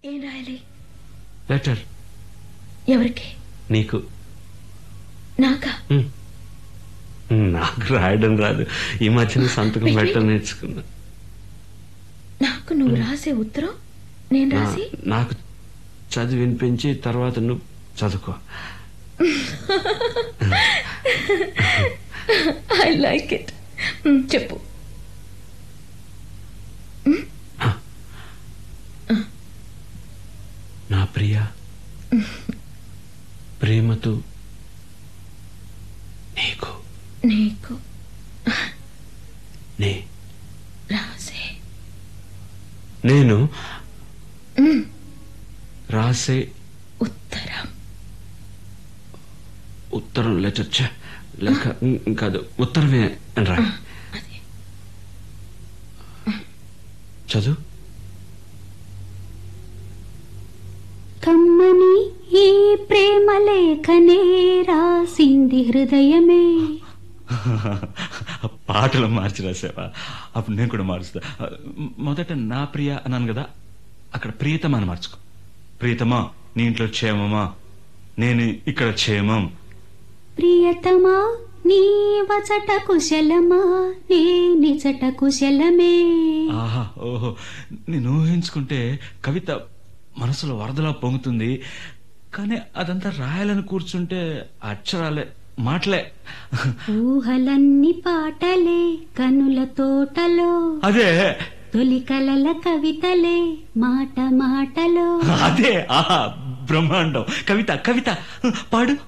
ఏం రాయాలి లెటర్ ఎవరికి నీకు నాకా ఉమ్. నాకు రాయడం రాదు ఈ మధ్యన సంతకం Wait, పెట్టడం wait. నేర్చుకున్నా నాకు నువ్వు రాసే ఉత్తరం నేను నా- రాసి నాకు చదివి వినిపించి తర్వాత నువ్వు చదువుకో ఐ లైక్ ఇట్ చెప్పు నా ప్రియ ప్రేమతో నీకు నీకు నే రాసే నేను మ్, రాసే ఉత్తరం ఉత్తరం లెటర్ ఛ, లేక ఉమ్, కాదు ఉత్తరమే అని రా అదే చదువు కమ్మని ఈ ప్రేమ లేఖనే రాసింది హృదయమే పాటలు మార్చి రాసావా అప్పుడు నేను కూడా మారుస్తా మొదట నా ప్రియ అన్నాను కదా అక్కడ ప్రియతమా అని మార్చుకో ప్రియతమా నీ ఇంట్లో క్షేమమా నేను ఇక్కడ క్షేమం ప్రియతమా నీ వచట కుశలమా నే నిజట కుశలమే ఆహా ఓహో నేను ఊహించుకుంటే కవిత మనసులో వరదలా పొంగుతుంది కానీ అదంతా రాయాలని కూర్చుంటే అక్షరాలే మాటలే ఊహలన్నీ పాటలే కనుల తోటలో అదే తొలి కలల కవితలే మాట మాటలో అదే ఆహా బ్రహ్మాండం కవిత కవిత పాడు